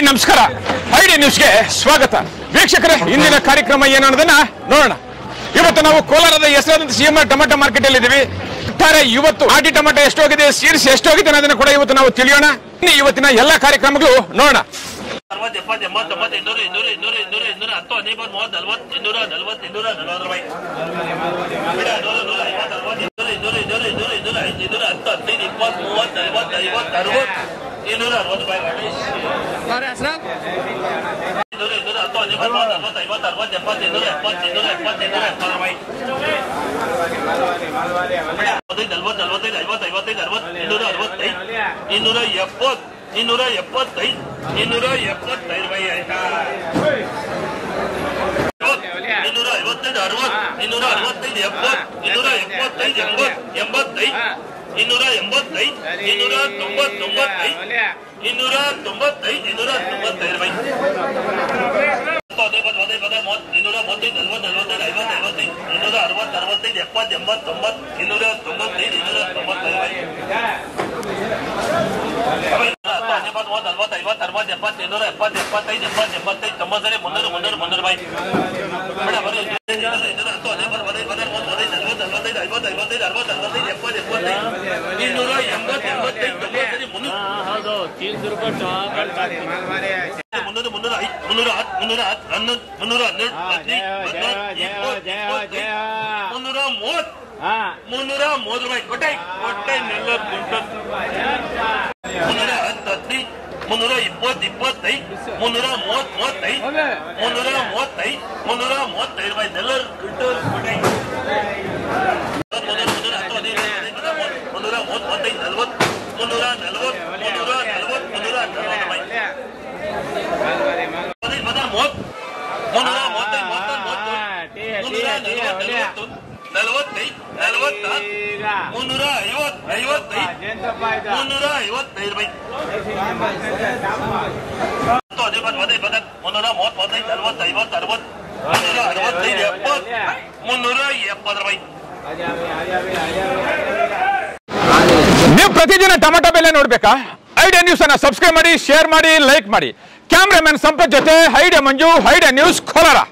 hi ನಮಸ್ಕಾರ ID ನ್ಯೂಸ್ಗೆ ಸ್ವಾಗತ ವೀಕ್ಷಕರೇ ಇಂದಿನ ಕಾರ್ಯಕ್ರಮ ಏನು ಅನ್ನೋದನ್ನ ನೋಡೋಣ ಇವತ್ತು ನಾವು ಕೋಲಾರದ ಹೆಸರಾದಂತ C M R tomato market ಅಲ್ಲಿ ಇದೀವಿ ಒಟ್ಟಾರೆ ಇವತ್ತು ಆಟಿ ಟೊಮೆಟೊ ಎಷ್ಟೋಗಿದೆ ಸೀಡ್ಸ್ ಎಷ್ಟೋಗಿದೆ ಅನ್ನೋದನ್ನ ಕೂಡ ಇವತ್ತು ನಾವು ತಿಳಿಯೋಣ ಇನ್ನು ಇವತ್ತಿನ ಎಲ್ಲಾ ಕಾರ್ಯಕ್ರಮಗಳು ನೋಡೋಣ ಅರವತ್ತು ಎಪ್ಪತ್ತು ಎಂಬತ್ತು ತೊಂಬತ್ತು ಇನ್ನೂರು ಇನ್ನೂರು ಇನ್ನೂರು ಇನ್ನೂರು ಇನ್ನೂರ ಹತ್ತು ಹದಿನೈದು ಮೂವತ್ತು ನಲ್ವತ್ತು ಇನ್ನೂರ ನಲ್ವತ್ತು ಇನ್ನೂರ ನಲವತ್ತು ರೂಪಾಯಿ ಬಿಡ, ನೂರು ನೂರ ಐವತ್ತು ಅರವತ್ತು ಇನ್ನೂರು ಇನ್ನೂರು ಇನ್ನೂರು ಇನ್ನೂರು ಇನ್ನೂರ ಐದು ಇನ್ನೂರ ಹತ್ತು ಹದಿನೈದು ಇಪ್ಪತ್ತು ಮೂವತ್ತು ನಲವತ್ತು ಐವತ್ತು ಅರವತ್ತು ಇನ್ನೂರ ಅರವತ್ತು ರೂಪಾಯಿ ಮಾಡಿ ಇನ್ನೂರು ಇನ್ನೂರ ಹತ್ತು ಹದಿನೈದು ಮೂವತ್ತು ನಲ್ವತ್ತು ಐವತ್ತು ಅರವತ್ತು ಎಪ್ಪತ್ತು ಇನ್ನೂರ ಎಪ್ಪತ್ತು ಇನ್ನೂರ ಎಪ್ಪತ್ತು ಇನ್ನೂರ ಎಪ್ಪತ್ತು ರೂಪಾಯಿ ನಲವತ್ತೈದು ನಲವತ್ತು ನಲವತ್ತೈದು ಐವತ್ತು ಐವತ್ತೈದು ಅರವತ್ತು ಇನ್ನೂರ ಅರವತ್ತೈದು ಇನ್ನೂರ ಎಪ್ಪತ್ತು ಇನ್ನೂರ ಎಪ್ಪತ್ತೈದು ಇನ್ನೂರ ಎಪ್ಪತ್ತೈದು ರೂಪಾಯಿ ಆಯ್ತಾ ಇನ್ನೂರ ಐವತ್ತೈದು ಅರವತ್ತು ಇನ್ನೂರ ಅರವತ್ತೈದು ಎಪ್ಪತ್ತು ಇನ್ನೂರ ಎಪ್ಪತ್ತೈದು ಎಂಬತ್ತು ಎಂಬತ್ತೈದು ಇನ್ನೂರ ಎಂಬತ್ತೈದು ಇನ್ನೂರ ತೊಂಬತ್ತೊಂಬತ್ತೈದು ಇನ್ನೂರ ತೊಂಬತ್ತೈದು ಇನ್ನೂರ ತೊಂಬತ್ತೈದು ರೂಪಾಯಿ ಹದಿನೈದು ಹದಿನೈದು ಹದಿನೈದು ಮೂವತ್ತು ಇನ್ನೂರ ಮೂವತ್ತೈದು ನಲ್ವತ್ತು ನಲ್ವತ್ತೈದು ಐವತ್ತು ಐವತ್ತೈದು ಇನ್ನೂರ ಅರವತ್ತು ಅರವತ್ತೈದು ಎಪ್ಪತ್ತು ಎಂಬತ್ತು ತೊಂಬತ್ತು ಇನ್ನೂರ ತೊಂಬತ್ತೈದು ಇನ್ನೂರ ತೊಂಬತ್ತೈದು ರೂಪಾಯಿ ಹದಿನೈದು ಮೂವತ್ತು ನಲ್ವತ್ತು ಐವತ್ತು ಅರವತ್ತು ಎಪ್ಪತ್ತು ಇನ್ನೂರ ಎಪ್ಪತ್ತು ಎಪ್ಪತ್ತೈದು ಎಪ್ಪತ್ತು ಎಂಬತ್ತೈದು ತೊಂಬತ್ತೈದು ಮುನ್ನೂರು ಮುನ್ನೂರು ಮುನ್ನೂರು ರೂಪಾಯಿ ಬೇಡ ಬರೀ ಇನ್ನೂರ ಇನ್ನೂರ ಹತ್ತು ಹದಿನೈದು ಹದಿನೈದು ಹದಿನೈದು ಮೂವತ್ತು ಹದಿನೈದು ನಲ್ವತ್ತು ನಲ್ವತ್ತೈದು ಐವತ್ತು ಐವತ್ತೈದು ಅರವತ್ತು ಅರವತ್ತೈದು ಎಪ್ಪತ್ತು ಎಪ್ಪತ್ತೈದು ಇನ್ನೂರ ಎಂಬತ್ತು ಎಂಬತ್ತೈದು ತೊಂಬತ್ತೈದು ಮುನ್ನೂರು ಹೌದು ತೀನ್ ದುರ್ಗಟ್ಟು ಮುನ್ನೂರು ಮುನ್ನೂರ ಐದು ಮುನ್ನೂರ ಹತ್ತು ಮುನ್ನೂರ ಹತ್ತು ಹನ್ನೊಂದು ಮುನ್ನೂರ ಹನ್ನೆರಡು ಹದಿನೈದು ಹದಿನಾರು ಇಪ್ಪತ್ತು ಇಪ್ಪತ್ತೈದು ಮುನ್ನೂರ ಮೂವತ್ತು ಮುನ್ನೂರ ಮೂವತ್ತು ರೂಪಾಯಿ ಕೊಟ್ಟೆ ಕೊಟ್ಟೆ ನೆಲ್ಲೂರು ಕುಂಟಲ್ ಮುನ್ನೂರ ಹತ್ತು ಹದಿನೈದು ಮುನ್ನೂರ ಇಪ್ಪತ್ತು ಇಪ್ಪತ್ತೈದು ಮುನ್ನೂರ ಮೂವತ್ತು ಮೂವತ್ತೈದು ಮುನ್ನೂರ ಮೂವತ್ತೈದು ಮುನ್ನೂರ ಮೂವತ್ತೈದು ರೂಪಾಯಿ ನೆಲ್ಲೂರು ಕುಂಟಲ್ ಕೊಟ್ಟೆ ಮುನ್ನೂರ ಮುನ್ನೂರ ಹತ್ತು ಹದಿನೈದು ಹದಿನೈದು ಮೂವತ್ತು ಮುನ್ನೂರ ಮೂವತ್ತು ಮೂವತ್ತೈದು ನಲ್ವತ್ತು ಮುನ್ನೂರ ನಲ್ವತ್ತು ಮುನ್ನೂರ ನಲ್ವತ್ತು ಮುನ್ನೂರ ನಲ್ವತ್ತು ರೂಪಾಯಿ ಹದಿನೈದು ಹದಿನಾರು ಮೂವತ್ತು ಮುನ್ನೂರ ಮೂವತ್ತೈದು ಮೂವತ್ತೊಂದು ಮೂವತ್ತು ಮುನ್ನೂರ ನಲ್ವತ್ತು ನಲ್ವತ್ತು ನಲವತ್ತೈದು ನಲವತ್ತಾರು ಮುನ್ನೂರ ಐವತ್ತು ಐವತ್ತೈದು ಮುನ್ನೂರ ಐವತ್ತೈದು ರೂಪಾಯಿ ಹತ್ತು ಹದಿನೈದು ಹದಿನೈದು ಹದಿನೈದು ಮುನ್ನೂರ ಮೂವತ್ತು ಮೂವತ್ತೈದು ನಲವತ್ತು ಐವತ್ತು ಅರವತ್ತು ಮುನ್ನೂರ ಅರವತ್ತೈದು ಎಪ್ಪತ್ತು ಮುನ್ನೂರ ಎಪ್ಪತ್ತು ರೂಪಾಯಿ ನೀವು ಪ್ರತಿದಿನ ಟೊಮೆಟೊ ಬೆಲೆ ನೋಡ್ಬೇಕಾ ಐಡಿಯಾ ನ್ಯೂಸ್ ಅನ್ನ ಸಬ್ಸ್ಕ್ರೈಬ್ ಮಾಡಿ ಶೇರ್ ಮಾಡಿ ಲೈಕ್ ಮಾಡಿ ಕ್ಯಾಮ್ರಾಮನ್ ಸಂಪತ್ ಜೊತೆ Idea Manju Idea News Kolar